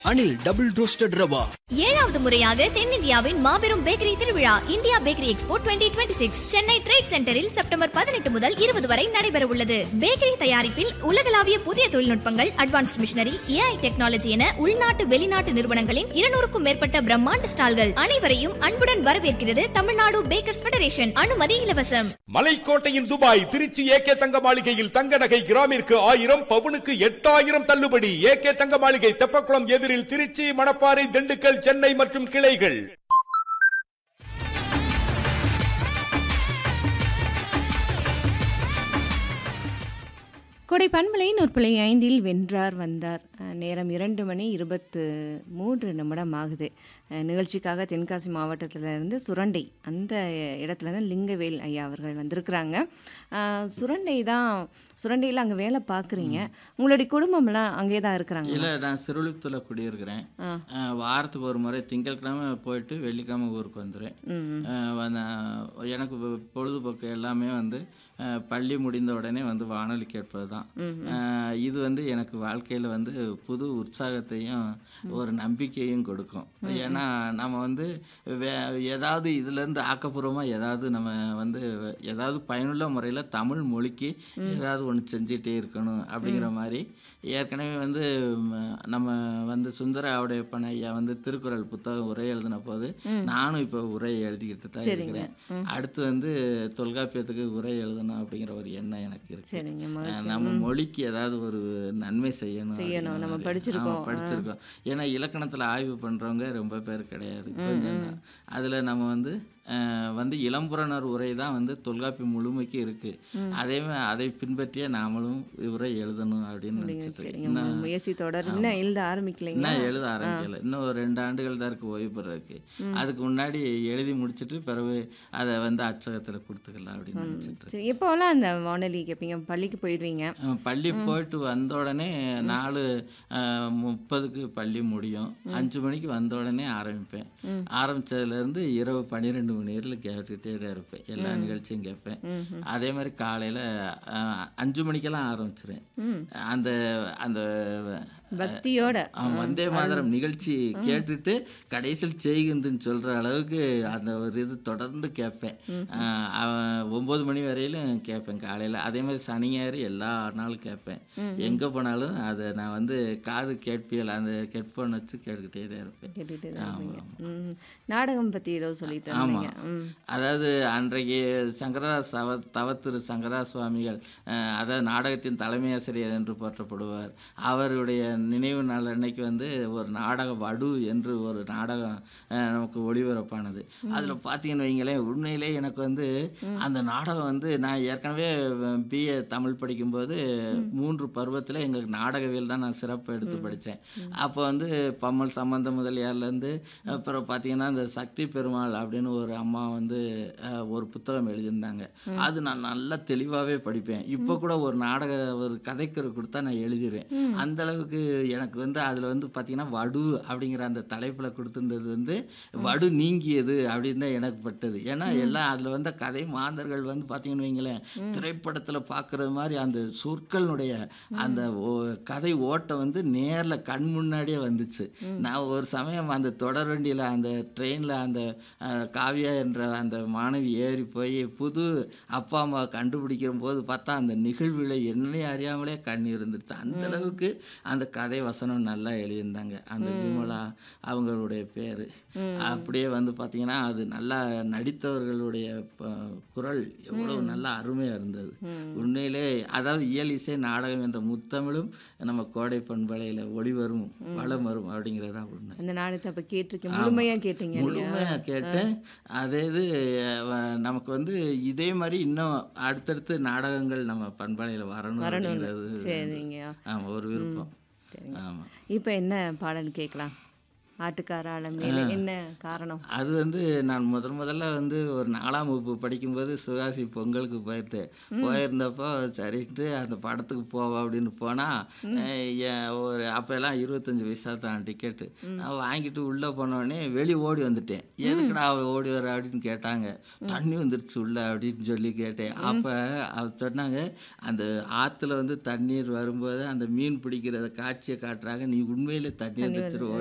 Anil double roasted rava ஏழாவது முறையாக தென்னிந்தியாவின் மாபெரும் பேக்கரி திருவிழா India bakery expo 2026 Chennai trade சென்டரில் செப்டம்பர் பதினெட்டு முதல் இருபது வரை நடைபெற உள்ளது பேக்கரி தயாரிப்பில் உலகளாவிய புதிய தொழில்நுட்பங்கள் அட்வான்ஸ்ட் மிஷினரி ஏஐ டெக்னாலஜி என உள்நாட்டு வெளிநாட்டு நிறுவனங்களின் இருநூறுக்கும் மேற்பட்ட பிரம்மாண்ட ஸ்டால்கள் அனைவரையும் அன்புடன் வரவேற்கிறது தமிழ்நாடு பேக்கர்ஸ் ஃபெடரேஷன் அனுமதி இலவசம் மலைக்கோட்டையின் துபாய் திருச்சி ஏகே தங்க மாளிகையில் தங்க நகை கிராமிற்கு ஆயிரம் பவுனுக்கு எட்டாயிரம் தள்ளுபடி ஏகே தங்க மாளிகை தெப்பக்குளம் எதிரில் திருச்சி மணப்பாறை திண்டுக்கல் சென்னை மற்றும் கிளைகள் கொடை பண்பலை நூற்பலை ஐந்தில் வென்றார் வந்தார் அஹ், நேரம் இரண்டு மணி இருபத்து மூன்று நிமிடம் ஆகுது அஹ், நிகழ்ச்சிக்காக தென்காசி மாவட்டத்திலிருந்து சுரண்டை அந்த இடத்துல தான் லிங்கவேல் ஐயா அவர்கள் வந்திருக்கிறாங்க அஹ், சுரண்டை தான் சுரண்டையில் அங்கே வேலை பார்க்குறீங்க உங்களுடைய குடும்பம்லாம் அங்கே தான் இருக்கிறாங்க இல்லை நான் சிறுவிழுப்புத்தில் குடியிருக்கிறேன் ஆ. அஹ் வாரத்துக்கு ஒரு முறை திங்கட்கிழமை போயிட்டு வெள்ளிக்கிழமை ஊருக்கு வந்துடுவேன் ம் அஹ் வந்த- எனக்கு பொ- பொழுதுபோக்கு எல்லாமே வந்து அஹ் பள்ளி முடிந்த உடனே வந்து வானொலி கேட்பது தான் இது வந்து எனக்கு வாழ்க்கையில் வந்து புது உற்சாகத்தையும் ஒரு நம்பிக்கையும் கொடுக்கும் ஏன்னா நம்ம வந்து வே ஏதாவது இதுலேருந்து ஆக்கப்பூர்வமாக ஏதாவது நம்ம வந்து ஏதாவது பயனுள்ள முறையில் தமிழ் மொழிக்கு ஏதாவது ஒன்று செஞ்சிட்டே இருக்கணும் அப்படிங்கிற மாதிரி ஏற்கனவே வந்து ம, நம்ம வந்து சுந்தர ஆவுடையப்பன் ஐயா வந்து திருக்குறள் புத்தகம் உரை எழுதின போது நானும் இப்போ உரை எழுதிக்கிட்டு தான் இருக்கிறேன் அடுத்து வந்து தொல்காப்பியத்துக்கு உரை எழுதணும் அப்படிங்கிற ஒரு எண்ணம் எனக்கு இருக்கு சரிங்க அஹ் மகிழ்ச்சி. நம்ம மொழிக்கு ஏதாவது ஒரு நன்மை செய்யணும் செய்யணும். அப்படிங்கிற நம்ம மாதிரி. படிச்சிருக்கோம். ஆமா, படிச்சிருக்கோம் ஏன்னா இலக்கணத்துல ஆய்வு பண்றவங்க ரொம்ப பேர் கிடையாது கொஞ்சம் தான். அதுல நம்ம வந்து அஹ், வந்து இளம்புறனர் உரை தான் வந்து தொல்காப்பியம் முழுமைக்கு இருக்கு அதே மா- அதை பின்பற்றியே நாமளும் உரை எழுதணும் அப்படின்னு நினைச்சிட்டு சரிங்க இருக்கேன். இன்னும் முயற்சி தொடர் இன்னும் எழுத ஆரம்பிக்கலைங்களா இன்னும் எழுத ஆரம்பிக்கல இன்னும் ஒரு ரெண்டு ஆண்டுகள் தான் இருக்கு ஓய்வு பெறதுக்கு அதுக்கு முன்னாடி எழுதி முடிச்சிட்டு பிறகு அதை வந்து அச்சகத்துல கொடுத்துக்கலாம் அப்படின்னு நினைச்சிட்டு இருக்கேன். சரி எப்போலாம் அந்த வானொலி கேட்பீங்க பள்ளிக்கு போயிடுவீங்க அஹ் பள்ளி போயிட்டு வந்த உடனே நாலு அஹ், முப்பதுக்கு பள்ளி முடியும் அஞ்சு மணிக்கு வந்த உடனே ஆரம்பிப்பேன் ஆரம்பிச்சதுலேருந்து இரவு பன்னிரெண்டு மணி வரையிலும் கேட்டுகிட்டே தான் இருப்பேன் எல்லா நிகழ்ச்சியும் கேட்பேன் அதே மாதிரி காலையில் அஞ்சு மணிக்கெல்லாம் ஆரம்பிச்சிருவேன் அந்த அந்த பக்தியோட ஆமா, வந்தே மாதரம் நிகழ்ச்சி கேட்டுட்டு கடைசியில் செய்கின்றன்னு சொல்ற அளவுக்கு அந்த ஒரு இது தொடர்ந்து கேட்பேன் ஆஹ் அவன் ஒன்பது மணி வரையிலும் கேட்பேன் காலையில அதே மாதிரி சனி ஞாயிறு எல்லா நாளும் கேட்பேன் எங்க போனாலும் அதை நான் வந்து காது கேட்பியல் அந்த ஹெட்ஃபோன் வச்சு கேட்டுக்கிட்டே தான் இருப்பேன் கேட்டுட்டு தான் இருப்பீங்க. ம். நாடகம் பத்தி ஏதோ சொல்லிட்டு இருந்தீங்க ம். அதாவது அன்றைக்கு சங்கரதாஸ் தவ தவத்திரு சங்கரதாஸ் சுவாமிகள் அஹ், அதாவது நாடகத்தின் தலைமை ஆசிரியர் என்று போற்றப்படுவார் அவருடைய நினைவு நாள் அன்னைக்கு வந்து ஒரு நாடகம் வடு என்று ஒரு நாடகம் அஹ், நமக்கு ஒளிபரப்பானது அதில் பார்த்தீங்கன்னு வைங்களேன் உண்மையிலே எனக்கு வந்து அந்த நாடகம் வந்து நான் ஏற்கனவே பிஏ தமிழ் படிக்கும்போது மூன்று பருவத்தில் எங்களுக்கு நாடகவியல் தான் நான் சிறப்பு எடுத்து படித்தேன் அப்போ வந்து பம்மல் சம்பந்த முதலியார்லேருந்து அப்புறம் பார்த்தீங்கன்னா இந்த சக்தி பெருமாள் அப்படின்னு ஒரு அம்மா வந்து அஹ், ஒரு புத்தகம் எழுதியிருந்தாங்க அது நான் நல்லா தெளிவாகவே படிப்பேன் இப்போ கூட ஒரு நாடக ஒரு கதைக்கரு கொடுத்தா நான் எழுதிடுவேன் அந்த அளவுக்கு எனக்கு வந்து அதில் வந்து பார்த்தீங்கன்னா வடு அப்படிங்கிற அந்த தலைப்பில் கொடுத்துருந்தது வந்து வடு நீங்கியது அப்படின்னு தான் எனக்கு பட்டது ஏன்னா எல்லாம் அதில் வந்த கதை மாந்தர்கள் வந்து பார்த்தீங்கன்னு வைங்களேன் திரைப்படத்தில் பார்க்குறது மாதிரி அந்த சொற்களுடைய அந்த ஓ- கதை ஓட்டம் வந்து நேரில் கண் முன்னாடியே வந்துச்சு நான் ஒரு சமயம் அந்த தொடர் வண்டியில் அந்த ட்ரெயினில் அந்த அஹ், காவியா என்ற அந்த மாணவி ஏறி போய் புது அப்பா அம்மா கண்டுபிடிக்கிற போது பார்த்தா அந்த நிகழ்வில் என்னையே அறியாமலே கண் இருந்துருச்சு அந்த அளவுக்கு அந்த கதை வசனம் நல்லா எழுதியிருந்தாங்க அந்த விமலா அவங்களுடைய பேர் அப்படியே வந்து பார்த்தீங்கன்னா அது நல்லா நடித்தவர்களுடைய ப- குரல் எவ்வளவு நல்லா அருமையாக இருந்தது உண்மையிலே அதாவது இயல் இசை நாடகம் என்ற முத்தமிழும் நம்ம கோடை பண்பலையில் ஒளிவரும் வளம் வரும் அப்படிங்கிறது தான் உண்மை அந்த நாடகத்தை அப்ப கேட்டிருக்கீங்க முழுமையா கேட்டீங்க இல்லையா? முழுமையாக கேட்டேன் அதே இது அஹ், நமக்கு வந்து இதே மாதிரி இன்னும் அடுத்தடுத்து நாடகங்கள் நம்ம பண்பலையில் வரணும் வரணும் அப்படிங்கிறது சரிங்க ஆமாம் ஒரு விருப்பம் சரிங்க ஆமாம் இப்போ என்ன பாடல் கேட்கலாம் ஆட்டுக்கார ஆள மேலே என்ன காரணம் அது வந்து நான் முதல் முதல்ல வந்து ஒரு நாலாம் வகுப்பு படிக்கும்போது சிவகாசி பொங்கலுக்கு போயிருந்தேன் போயிருந்தப்போ சரின்ட்டு அந்த படத்துக்கு போவோம் அப்படின்னு போனால் ஒரு அப்போல்லாம் இருபத்தஞ்சி பைசா தான் டிக்கெட்டு நான் வாங்கிட்டு உள்ளே போனோடனே வெளியே ஓடி வந்துட்டேன் எதுக்குடா அவ ஓடி வர அப்படின்னு கேட்டாங்க தண்ணி வந்துருச்சு உள்ள அப்படின்னு சொல்லி கேட்டேன் அப்போ அவர் சொன்னாங்க அந்த ஆற்றுல வந்து தண்ணீர் வரும்போது அந்த மீன் பிடிக்கிறத காட்சியை காட்டுறாங்க நீ உண்மையிலே தண்ணி வந்துருச்சு